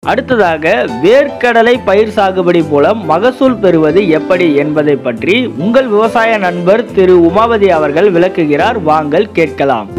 அடுத்ததாக வேர்க்கடலை பயிர் சாகுபடி மூலம் மகசூல் பெறுவது எப்படி என்பதை பற்றி உங்கள் விவசாய நண்பர் திரு உமாவதி அவர்கள் விளக்குகிறார் வாங்கள் கேட்கலாம்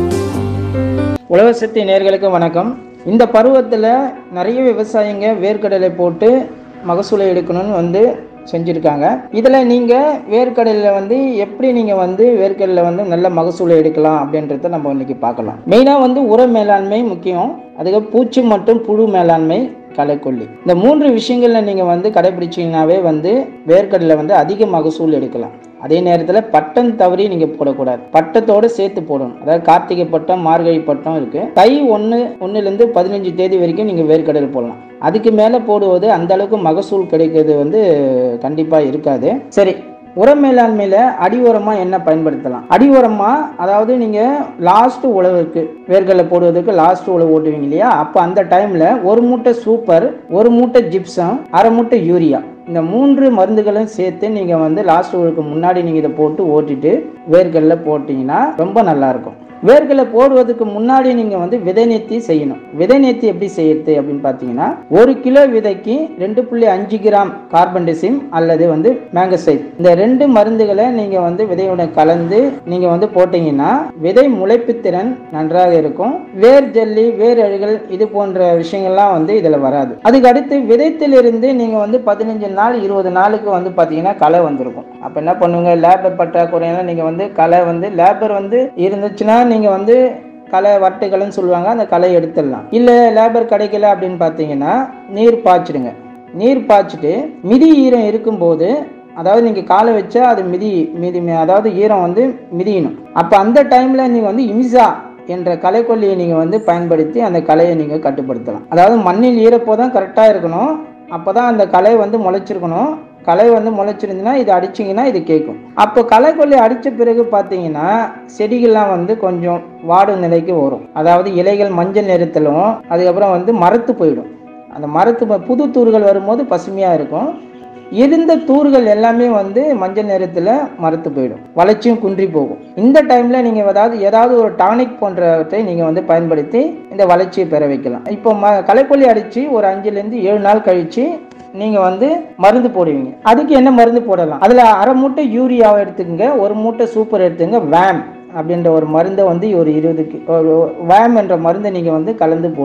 உழவர் சக்தி நேர்களுக்கு வணக்கம் இந்த பருவத்தில் நிறைய விவசாயிங்க வேர்க்கடலை போட்டு மகசூலை எடுக்கணும்னு வந்து செஞ்சுருக்காங்க இதில் நீங்கள் வேர்க்கடலில் வந்து எப்படி நீங்கள் வந்து வேர்க்கடலில் வந்து நல்ல மகசூலை எடுக்கலாம் அப்படின்றத நம்ம இன்னைக்கு பார்க்கலாம் மெயினாக வந்து உர மேலாண்மை முக்கியம் அதுக்கு பூச்சி மற்றும் புழு மேலாண்மை களைக்கொல்லி இந்த மூன்று விஷயங்களில் நீங்கள் வந்து கடைபிடிச்சீங்கன்னாவே வந்து வேர்க்கடலை வந்து அதிக மகசூல் எடுக்கலாம் அதே நேரத்தில் பட்டம் தவறி நீங்கள் போடக்கூடாது பட்டத்தோடு சேர்த்து போடணும் அதாவது கார்த்திகை பட்டம் மார்கழி பட்டம் இருக்குது தை ஒன்று ஒன்றுலேருந்து பதினஞ்சு தேதி வரைக்கும் நீங்கள் வேர்க்கடல் போடலாம் அதுக்கு மேலே போடுவது அந்த அளவுக்கு மகசூல் கிடைக்கிறது வந்து கண்டிப்பாக இருக்காது சரி உர மேலாண்மையில் அடி உரமாக என்ன பயன்படுத்தலாம் அடி உரமாக அதாவது நீங்கள் லாஸ்ட் உழவுக்கு வேர்க்கடலை போடுவதற்கு லாஸ்ட் உழவு ஓட்டுவீங்க இல்லையா அப்போ அந்த டைமில் ஒரு மூட்டை சூப்பர் ஒரு மூட்டை ஜிப்சம் அரை மூட்டை யூரியா இந்த மூன்று மருந்துகளும் சேர்த்து நீங்கள் வந்து லாஸ்ட் உழவுக்கு முன்னாடி நீங்கள் இதை போட்டு ஓட்டிட்டு வேர்க்கடலை போட்டிங்கன்னா ரொம்ப நல்லாயிருக்கும் வேர்க்கடலை போடுவதற்கு முன்னாடி நீங்கள் வந்து விதை நேர்த்தி செய்யணும் விதை நேர்த்தி எப்படி செய்யறது அப்படின்னு பார்த்தீங்கன்னா ஒரு கிலோ விதைக்கு ரெண்டு புள்ளி அஞ்சு கிராம் கார்பன்டெசிம் அல்லது வந்து மேங்கசைட் இந்த ரெண்டு மருந்துகளை நீங்கள் வந்து விதையுடன் கலந்து நீங்கள் வந்து போட்டீங்கன்னா விதை முளைப்பு திறன் நன்றாக இருக்கும் வேர் ஜல்லி வேர் அழுகல் இது போன்ற விஷயங்கள்லாம் வந்து இதில் வராது அதுக்கு அடுத்து விதைத்திலிருந்து நீங்கள் வந்து பதினஞ்சு நாள் இருபது நாளுக்கு வந்து பார்த்தீங்கன்னா களை வந்திருக்கும் அப்போ என்ன பண்ணுவீங்க லேபர் பற்றாக்குறையெல்லாம் நீங்கள் வந்து களை வந்து லேபர் வந்து இருந்துச்சுன்னா நீங்கள் வந்து களை வட்டுகள்னு சொல்லுவாங்க அந்த களை எடுத்துடலாம் இல்லை லேபர் கிடைக்கல அப்படின்னு பார்த்தீங்கன்னா நீர் பாய்ச்சிடுங்க நீர் பாய்ச்சிட்டு மிதி ஈரம் இருக்கும்போது அதாவது நீங்கள் காலை வச்சா அது மிதி மிதி அதாவது ஈரம் வந்து மிதியணும் அப்போ அந்த டைமில் நீங்கள் வந்து இமிசா என்ற களைக்கொல்லியை நீங்கள் வந்து பயன்படுத்தி அந்த களையை நீங்கள் கட்டுப்படுத்தலாம் அதாவது மண்ணில் ஈரப்போதான் கரெக்டாக இருக்கணும் அப்போ தான் அந்த களை வந்து முளைச்சிருக்கணும் களை வந்து முளைச்சிருந்துன்னா இது அடிச்சிங்கன்னா இது கேட்கும் அப்போ களைக்கொல்லி அடித்த பிறகு பார்த்தீங்கன்னா செடிகள்லாம் வந்து கொஞ்சம் வாடும் நிலைக்கு வரும் அதாவது இலைகள் மஞ்சள் நிறத்திலும் அதுக்கப்புறம் வந்து மரத்து போயிடும் அந்த மரத்து ப- புது தூர்கள் வரும்போது பசுமையாக இருக்கும் இருந்த தூர்கள் எல்லாமே வந்து மஞ்சள் நிறத்தில் மரத்து போயிடும் வளர்ச்சியும் குன்றி போகும் இந்த டைமில் நீங்கள் ஏதாவது ஏதாவது ஒரு டானிக் போன்றவற்றை நீங்கள் வந்து பயன்படுத்தி இந்த வளர்ச்சியை பெற வைக்கலாம் இப்போ ம களைக்கொல்லி அடித்து ஒரு அஞ்சுலேருந்து ஏழு நாள் கழித்து நீங்கள் வந்து மருந்து போடுவீங்க அதுக்கு என்ன மருந்து போடலாம் அதில் அரை மூட்டை யூரியாவை எடுத்துக்கங்க ஒரு மூட்டை சூப்பர் எடுத்துங்க வேம் அப்படின்ற ஒரு மருந்தை வந்து ஒரு இருபதுக்கு ஒரு வேம் என்ற மருந்தை நீங்கள் வந்து கலந்து போ